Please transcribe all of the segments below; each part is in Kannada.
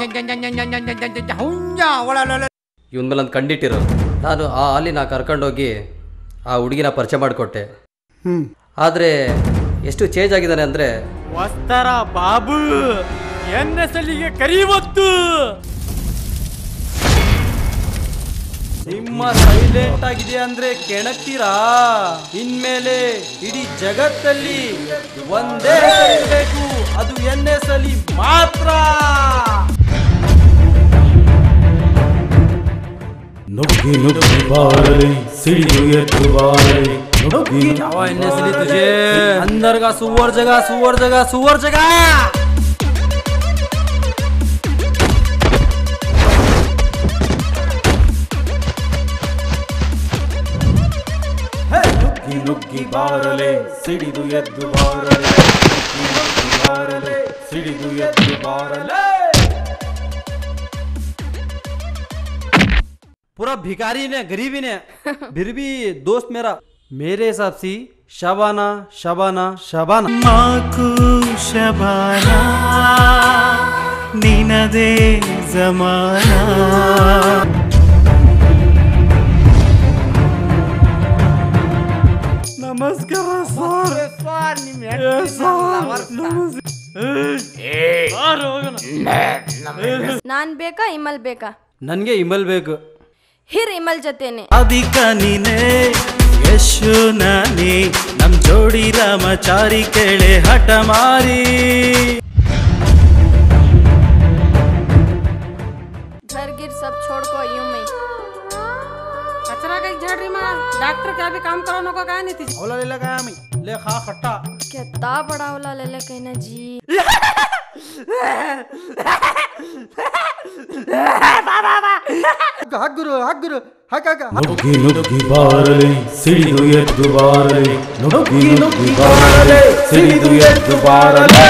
ಹುಂಜ ಒಳಲೊಳ ಇವನ್ ಮೇಲೆ ಒಂದು ಕಂಡಿಟ್ಟಿರು ನಾನು ಆ ಹಾಲಿನ ಕರ್ಕೊಂಡೋಗಿ ಆ ಹುಡುಗಿನ ಪರಿಚಯ ಮಾಡಿಕೊಟ್ಟೆ ಆದರೆ ಎಷ್ಟು ಚೇಂಜ್ ಆಗಿದ್ದಾನೆ ಅಂದರೆ ವಸ್ತರ ಬಾಬು ಎನ್ನ ಸಲಿಗೆ ಕರಿವತ್ತು ನಿಮ್ಮ ಸೈಲೆಂಟ್ ಆಗಿದೆ ಅಂದ್ರೆ ಕೆಣಕ್ತೀರಾ ಇನ್ಮೇಲೆ ಇಡೀ ಜಗತ್ತಲ್ಲಿ ಒಂದೇ ಇರಬೇಕು ಅದು ಎನ್ ಎಸ್ ಅಲ್ಲಿ ಮಾತ್ರ ನುಗ್ಗಿ ನುಗ್ಗಿ ಬಾರಲಿ ಸಿಡಿದು ಎದ್ದು ಬಾರಲಿ ನುಗ್ಗಿ ಯಾವ ಎನ್ ಎಸ್ ಅಲ್ಲಿ ತುझे अंदर का सुअर जगह सुअर जगह सुअर जगह ನುಗ್ಗಿ ನುಗ್ಗಿ ಬಾರಲಿ ಸಿಡಿದು ಎದ್ದು ಬಾರಲಿ ನುಗ್ಗಿ ನುಗ್ಗಿ ಬಾರಲಿ ಸಿಡಿದು ಎದ್ದು ಬಾರಲಿ पूरा भिखारी ने गरीबी ने फिर भी दोस्त मेरा मेरे हिसाब से शबाना शबाना शबाना ಮಾಕು ಶಬಾನ ನಿನದೇ ಜಮಾನ ನಮಸ್ಕಾರ ನಾನ್ ಬೇಕಾ ಇಮಲ್ ಬೇಕಾ ನನಗೆ ಇಮಲ್ ಬೇಕು ಹಿರ್ ಇಮಲ್ ಜೊತೆನೆ ಅಧಿಕ ನೀನೆ ಯಶು ನಾನಿ ನಮ್ ಜೋಡಿ ರಾಮಚಾರಿ ಕೆಳೆ ಹಠ ಮಾರಿ घर गिर सब छोड़ को यूं में कचरा काही झाड री मा डॉक्टर क्या भी काम करा नको काय नाही तिची औला ले गया मैं ले खा खट्टा कितना बड़ा वाला ले ले कहना जी हाक गुरु हाक गुरु हाक हाक ನುಗ್ಗಿ ನುಗ್ಗಿ ಬಾರಲಿ ಸಿಡಿದು ಎದ್ದು ಬಾರಲಿ ನುಗ್ಗಿ ನುಗ್ಗಿ ಬಾರಲಿ ಸಿಡಿದು ಎದ್ದು ಬಾರಲಿ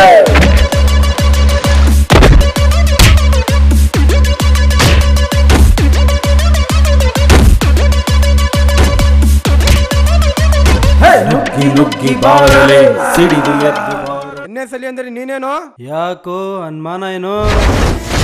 ನುಗ್ಗಿ ನುಗ್ಗಿ ಬಾರಲಿ ಸಿಡಿದು ಎದ್ದು ಬಾರಲಿ ಯಾಕೋ ಅನುಮಾನ ಏನೋ